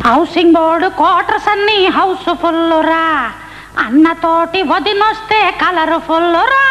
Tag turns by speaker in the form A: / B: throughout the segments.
A: housing board quarters అన్ని house full రా అన్నతోటి వదినొస్తే కలర్ఫుల్ రా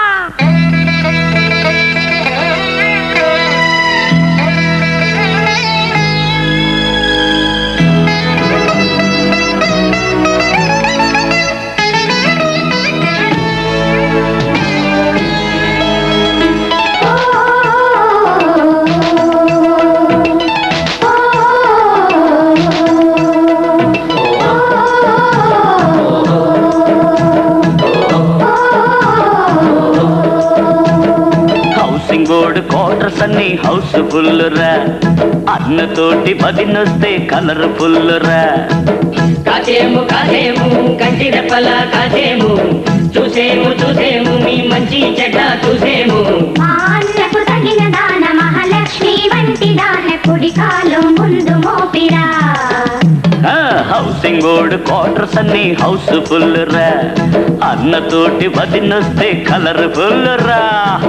B: హౌసింగ్ బోర్డు క్వార్టర్స్ అన్ని హౌస్ఫుల్ రా అన్నతోటి వదినొస్తే కలర్ఫుల్ రా
C: కాసేము కాసేము కంటి రెప్పల కాసేము చూసేము చూసేము మీ మంచి చెడ్డ చూసేము
D: మా అన్నకు తగిన దాన మహాలక్ష్మి వంటి దాన కుడి కాలు ముందు మోపిరా
B: ఆ, హౌసింగ్ బోర్డు క్వార్టర్స్ అన్ని హౌస్ఫుల్ రా అన్నతోటి వదినొస్తే కలర్ఫుల్ రా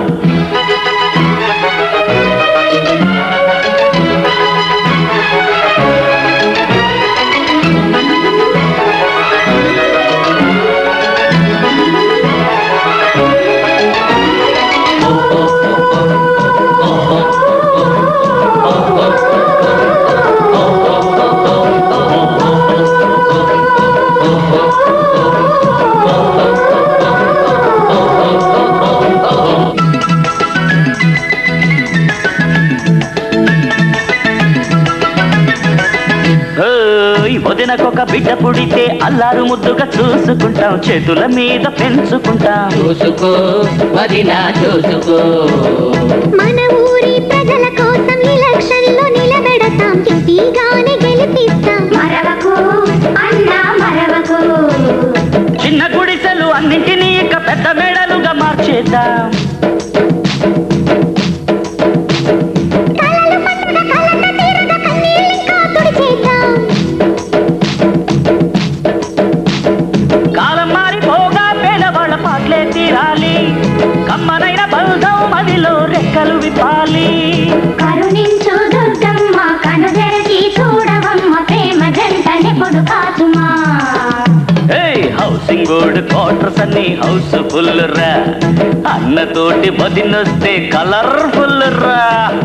B: ఓయ్, వదినకొక బిడ్డ పుడితే అల్లారు ముద్దుగా చూసుకుంటాం చేతుల మీద పెంచుకుంటాం
C: చూసుకో వదినా చూసుకో
D: మన ఊరి ప్రజల కోసం ఎలక్షన్ లో నిలబెడతాం ఇంటిగానే గెలిపిస్తాం మరవకు అన్నా మరవకు
B: చిన్న గుడిసెలు అన్నింటినీ ఇక పెద్ద మేడలుగా మార్చేద్దాం
D: కలలు పండుగ కలత తీరద కన్నీళ్ళింకా తుడిచేద్దాం
B: కాలం మారిపోగా పేదవాళ్ళ పాటలే తీరాలి కమ్మనైన బంధం మదిలో రెక్కలు విప్పాలి
D: కరుణించు దుర్గమ్మ కను తెరచి చూడవమ్మ ప్రేమ జంటనెప్పుడు కాచుమా
B: ఏయ్ హౌసింగ్ బోర్డు క్వార్టర్స్ అన్ని హౌస్ఫుల్ రా అన్నతోటి వదినొస్తే కలర్ఫుల్ రా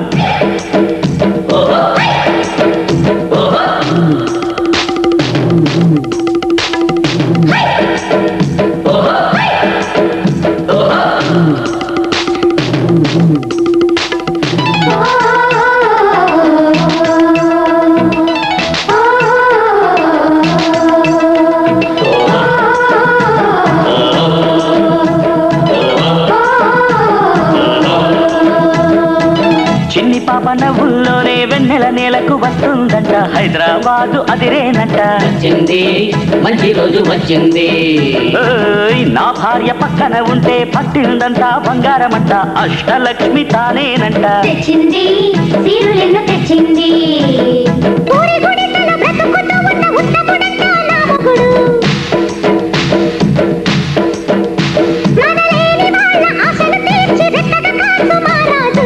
B: చిన్ని పాప నవ్వుల్లోనే వెన్నెల నేలకు వస్తుందంట హైదరాబాదు అదిరేనంట
C: వచ్చింది మంచి రోజు వచ్చింది
B: ఓయ్, నా భార్య పక్కన ఉంటే పట్టిందంట బంగారమంట అష్టలక్ష్మి తానేనంట
D: తెచ్చింది సీరులెన్ను తెచ్చింది ఊరి గుడిసెలో బ్రతుకుతూ ఉన్న ఉత్తముడంట నా మొగుడు మనలేని వాళ్ళ ఆశలు తీర్చి రెక్కగా కాచు మహారాజు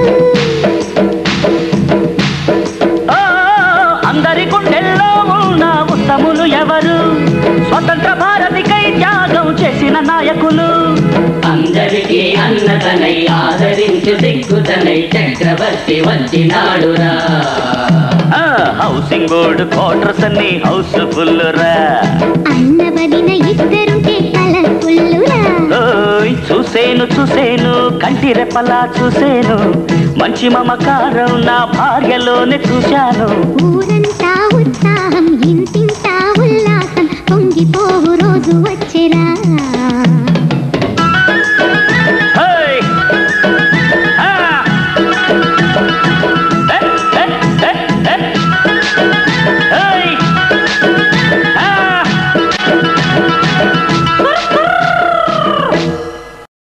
B: ఓ, అందరి గుండెల్లో ఉన్న ఉత్తములు ఎవరు స్వతంత్ర భారతికై త్యాగం చేసిన నాయకులు
C: అందరికీ అన్నతనై ఆదరించు దిక్కుతనై చక్రవర్తి వచ్చినాడురా
B: ఆ, హౌసింగ్ బోర్డు క్వార్టర్స్ అన్ని హౌస్ఫుల్ రా
D: అన్నబడిన ఇద్దరుంటే కలర్ఫుల్లురా
B: ఓయ్, చూసేను చూసేను కంటి రెప్పలా చూసేను మంచి మమకారం నా భార్యలోనే చూశాను
D: ఊరంతా ఉత్సాహం ఇంటింటా ఉల్లాసం పొంగిపోవు రోజు వచ్చేరా